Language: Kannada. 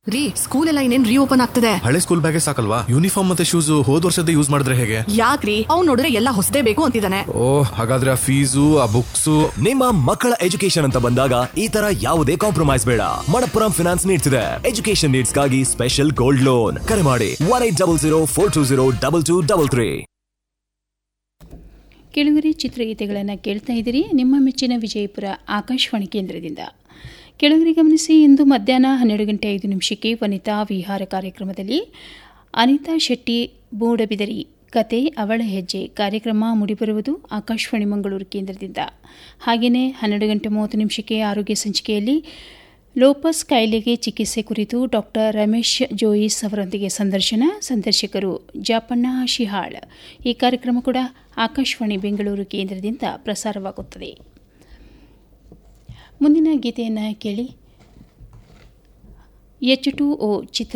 ರೀ ಸ್ಕೂಲ್ ಎಲ್ಲ ಇನ್ನೇನ್ ರೀಓಪನ್ ಆಗ್ತದೆ ಹಳೆ ಸ್ಕೂಲ್ ಬ್ಯಾಗೆ ಸಾಕಲ್ವಾ ಯೂನಿಫಾರ್ಮ್ ಮತ್ತೆ ಶೂಸ್ ಹೋದ್ ವರ್ಷದ ಯೂಸ್ ಮಾಡಿದ್ರೆ ಹೇಗೆ ಯಾಕ್ರಿ ಅವ್ನ್ ನೋಡಿದ್ರೆ ಎಲ್ಲ ಹೊಸದೇ ಬೇಕು ಅಂತಿದ್ದಾನೆ ಓ ಹಾಗಾದ್ರೆ ಆ ಫೀಸು ಆ ಬುಕ್ಸು ನಿಮ್ಮ ಮಕ್ಕಳ ಎಜುಕೇಶನ್ ಅಂತ ಬಂದಾಗ ಈ ತರ ಯಾವುದೇ ಕಾಂಪ್ರಮೈಸ್ ಬೇಡ ಮಣಪ್ಪುರಂ ಫಿನಾನ್ಸ್ ನೀಡ್ತಿದೆ ಎಜುಕೇಶನ್ ನೀಡ್ಸ್ಗಾಗಿ ಸ್ಪೆಷಲ್ ಗೋಲ್ಡ್ ಲೋನ್ ಕರೆ ಮಾಡಿ one eight double zero four two zero double two double three ಕೆಳಗರೆ ಚಿತ್ರಗೀತೆಗಳನ್ನು ಕೇಳ್ತಾ ಇದ್ದೀರಿ ನಿಮ್ಮ ಮೆಚ್ಚಿನ ವಿಜಯಪುರ ಆಕಾಶವಾಣಿ ಕೇಂದ್ರದಿಂದ ಕೆಳಗರೆ ಗಮನಿಸಿ ಇಂದು ಮಧ್ಯಾಹ್ನ ಹನ್ನೆರಡು ಗಂಟೆ ಐದು ನಿಮಿಷಕ್ಕೆ ವನಿತಾ ವಿಹಾರ ಕಾರ್ಯಕ್ರಮದಲ್ಲಿ ಅನಿತಾ ಶೆಟ್ಟಿ ಮೂಡಬಿದರಿ ಕತೆ ಅವಳ ಹೆಜ್ಜೆ ಕಾರ್ಯಕ್ರಮ ಮೂಡಿಬರುವುದು ಆಕಾಶವಾಣಿ ಮಂಗಳೂರು ಕೇಂದ್ರದಿಂದ ಹಾಗೆಯೇ ಹನ್ನೆರಡು ಗಂಟೆ ಮೂವತ್ತು ನಿಮಿಷಕ್ಕೆ ಆರೋಗ್ಯ ಸಂಚಿಕೆಯಲ್ಲಿ ಲೋಪಸ್ ಕಾಯಿಲೆಗೆ ಚಿಕಿತ್ಸೆ ಕುರಿತು ಡಾಕ್ಟರ್ ರಮೇಶ್ ಜೋಯಿಸ್ ಅವರೊಂದಿಗೆ ಸಂದರ್ಶನ ಸಂದರ್ಶಕರು ಜಾಪಣ್ಣ ಶಿಹಾಳ್ ಈ ಕಾರ್ಯಕ್ರಮ ಕೂಡ ಆಕಾಶವಾಣಿ ಬೆಂಗಳೂರು ಕೇಂದ್ರದಿಂದ ಪ್ರಸಾರವಾಗುತ್ತದೆ ಮುಂದಿನ ಗೀತೆಯನ್ನು ಕೇಳಿ ಎಚ್ ಟು ಓ ಚಿತ್ರ